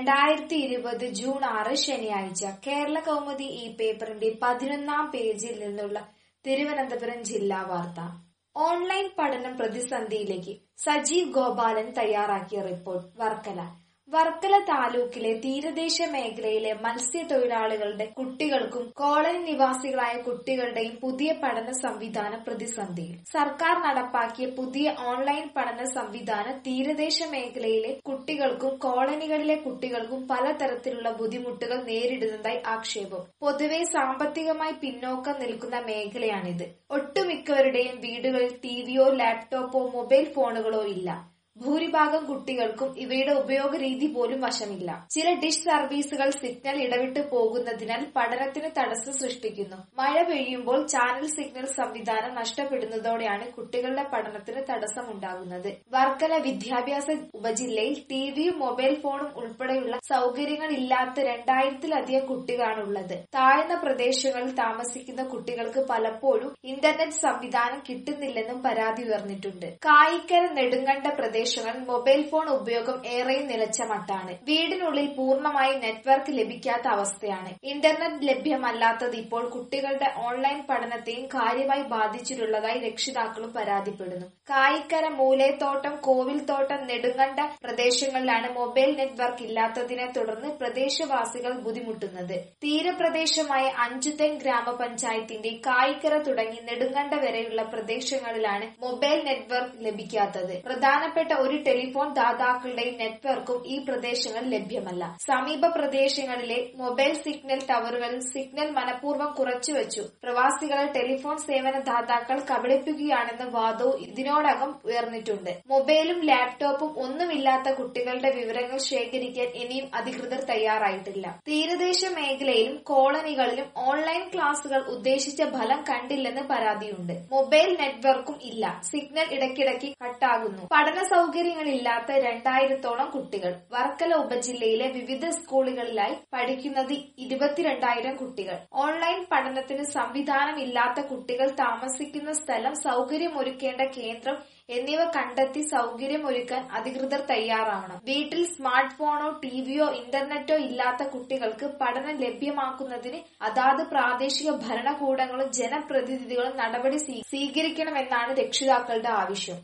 രണ്ടായിരത്തി ഇരുപത് ജൂൺ ആറ് ശനിയാഴ്ച കേരള കൗമുദി ഈ പേപ്പറിന്റെ പതിനൊന്നാം പേജിൽ നിന്നുള്ള തിരുവനന്തപുരം ജില്ലാ വാർത്ത ഓൺലൈൻ പഠനം പ്രതിസന്ധിയിലേക്ക് സജീവ് ഗോപാലൻ തയ്യാറാക്കിയ റിപ്പോർട്ട് വർക്കല വർക്കല താലൂക്കിലെ തീരദേശ മേഖലയിലെ മത്സ്യത്തൊഴിലാളികളുടെ കുട്ടികൾക്കും കോളനി നിവാസികളായ കുട്ടികളുടെയും പുതിയ പഠന സംവിധാനം പ്രതിസന്ധിയിൽ സർക്കാർ നടപ്പാക്കിയ പുതിയ ഓൺലൈൻ പഠന സംവിധാനം തീരദേശ മേഖലയിലെ കുട്ടികൾക്കും കോളനികളിലെ കുട്ടികൾക്കും പലതരത്തിലുള്ള ബുദ്ധിമുട്ടുകൾ നേരിടുന്നതായി ആക്ഷേപം പൊതുവെ സാമ്പത്തികമായി പിന്നോക്കം നിൽക്കുന്ന മേഖലയാണിത് ഒട്ടുമിക്കവരുടെയും വീടുകളിൽ ടിവിയോ ലാപ്ടോപ്പോ മൊബൈൽ ഫോണുകളോ ഇല്ല ഭൂരിഭാഗം കുട്ടികൾക്കും ഇവയുടെ ഉപയോഗ രീതി പോലും വശമില്ല ചില ഡിഷ് സർവീസുകൾ സിഗ്നൽ ഇടവിട്ട് പോകുന്നതിനാൽ പഠനത്തിന് തടസ്സം സൃഷ്ടിക്കുന്നു മഴ പെയ്യുമ്പോൾ ചാനൽ സിഗ്നൽ സംവിധാനം നഷ്ടപ്പെടുന്നതോടെയാണ് കുട്ടികളുടെ പഠനത്തിന് തടസ്സമുണ്ടാകുന്നത് വർക്കല വിദ്യാഭ്യാസ ഉപജില്ലയിൽ ടിവിയും മൊബൈൽ ഫോണും ഉൾപ്പെടെയുള്ള സൗകര്യങ്ങൾ ഇല്ലാത്ത രണ്ടായിരത്തിലധികം കുട്ടികളാണുള്ളത് താഴ്ന്ന പ്രദേശങ്ങളിൽ താമസിക്കുന്ന കുട്ടികൾക്ക് പലപ്പോഴും ഇന്റർനെറ്റ് സംവിധാനം കിട്ടുന്നില്ലെന്നും പരാതി ഉയർന്നിട്ടുണ്ട് കായിക്കര നെടുങ്കണ്ട പ്രദേശങ്ങളിൽ മൊബൈൽ ഫോൺ ഉപയോഗം ഏറെയും നിലച്ച മട്ടാണ് വീടിനുള്ളിൽ പൂർണ്ണമായും നെറ്റ്വർക്ക് ലഭിക്കാത്ത അവസ്ഥയാണ് ഇന്റർനെറ്റ് ലഭ്യമല്ലാത്തത് ഇപ്പോൾ കുട്ടികളുടെ ഓൺലൈൻ പഠനത്തെയും കാര്യമായി ബാധിച്ചിട്ടുള്ളതായി രക്ഷിതാക്കളും പരാതിപ്പെടുന്നു കായിക്കര മൂലേത്തോട്ടം കോവിൽത്തോട്ടം നെടുങ്കണ്ട പ്രദേശങ്ങളിലാണ് മൊബൈൽ നെറ്റ്വർക്ക് ഇല്ലാത്തതിനെ തുടർന്ന് പ്രദേശവാസികൾ ബുദ്ധിമുട്ടുന്നത് തീരപ്രദേശമായ അഞ്ചുതെൻ ഗ്രാമപഞ്ചായത്തിന്റെ കായിക്കര തുടങ്ങി നെടുങ്കണ്ട വരെയുള്ള പ്രദേശങ്ങളിലാണ് മൊബൈൽ നെറ്റ്വർക്ക് ലഭിക്കാത്തത് പ്രധാനപ്പെട്ട ഒരു ടെലിഫോൺ ദാതാക്കളുടെയും നെറ്റ്വർക്കും ഈ പ്രദേശങ്ങളിൽ ലഭ്യമല്ല സമീപ പ്രദേശങ്ങളിലെ മൊബൈൽ സിഗ്നൽ ടവറുകളിൽ സിഗ്നൽ മനഃപൂർവ്വം കുറച്ചുവച്ചു പ്രവാസികളെ ടെലിഫോൺ സേവന ദാതാക്കൾ കബളിപ്പിക്കുകയാണെന്ന വാദവും ഇതിനോടകം ഉയർന്നിട്ടുണ്ട് മൊബൈലും ലാപ്ടോപ്പും ഒന്നുമില്ലാത്ത കുട്ടികളുടെ വിവരങ്ങൾ ശേഖരിക്കാൻ ഇനിയും അധികൃതർ തയ്യാറായിട്ടില്ല തീരദേശ മേഖലയിലും കോളനികളിലും ഓൺലൈൻ ക്ലാസുകൾ ഉദ്ദേശിച്ച ഫലം കണ്ടില്ലെന്ന് പരാതിയുണ്ട് മൊബൈൽ നെറ്റ്വർക്കും ഇല്ല സിഗ്നൽ ഇടയ്ക്കിടയ്ക്ക് കട്ടാകുന്നു പഠന സൗകര്യങ്ങളില്ലാത്ത രണ്ടായിരത്തോളം കുട്ടികൾ വർക്കല ഉപജില്ലയിലെ വിവിധ സ്കൂളുകളിലായി പഠിക്കുന്നത് ഇരുപത്തിരണ്ടായിരം കുട്ടികൾ ഓൺലൈൻ പഠനത്തിന് സംവിധാനം ഇല്ലാത്ത കുട്ടികൾ താമസിക്കുന്ന സ്ഥലം സൗകര്യമൊരുക്കേണ്ട കേന്ദ്രം എന്നിവ കണ്ടെത്തി സൗകര്യമൊരുക്കാൻ അധികൃതർ തയ്യാറാവണം വീട്ടിൽ സ്മാർട്ട് ഫോണോ ടിവിയോ ഇന്റർനെറ്റോ ഇല്ലാത്ത കുട്ടികൾക്ക് പഠനം ലഭ്യമാക്കുന്നതിന് അതാത് പ്രാദേശിക ഭരണകൂടങ്ങളും ജനപ്രതിനിധികളും നടപടി സ്വീകരിക്കണമെന്നാണ് രക്ഷിതാക്കളുടെ ആവശ്യം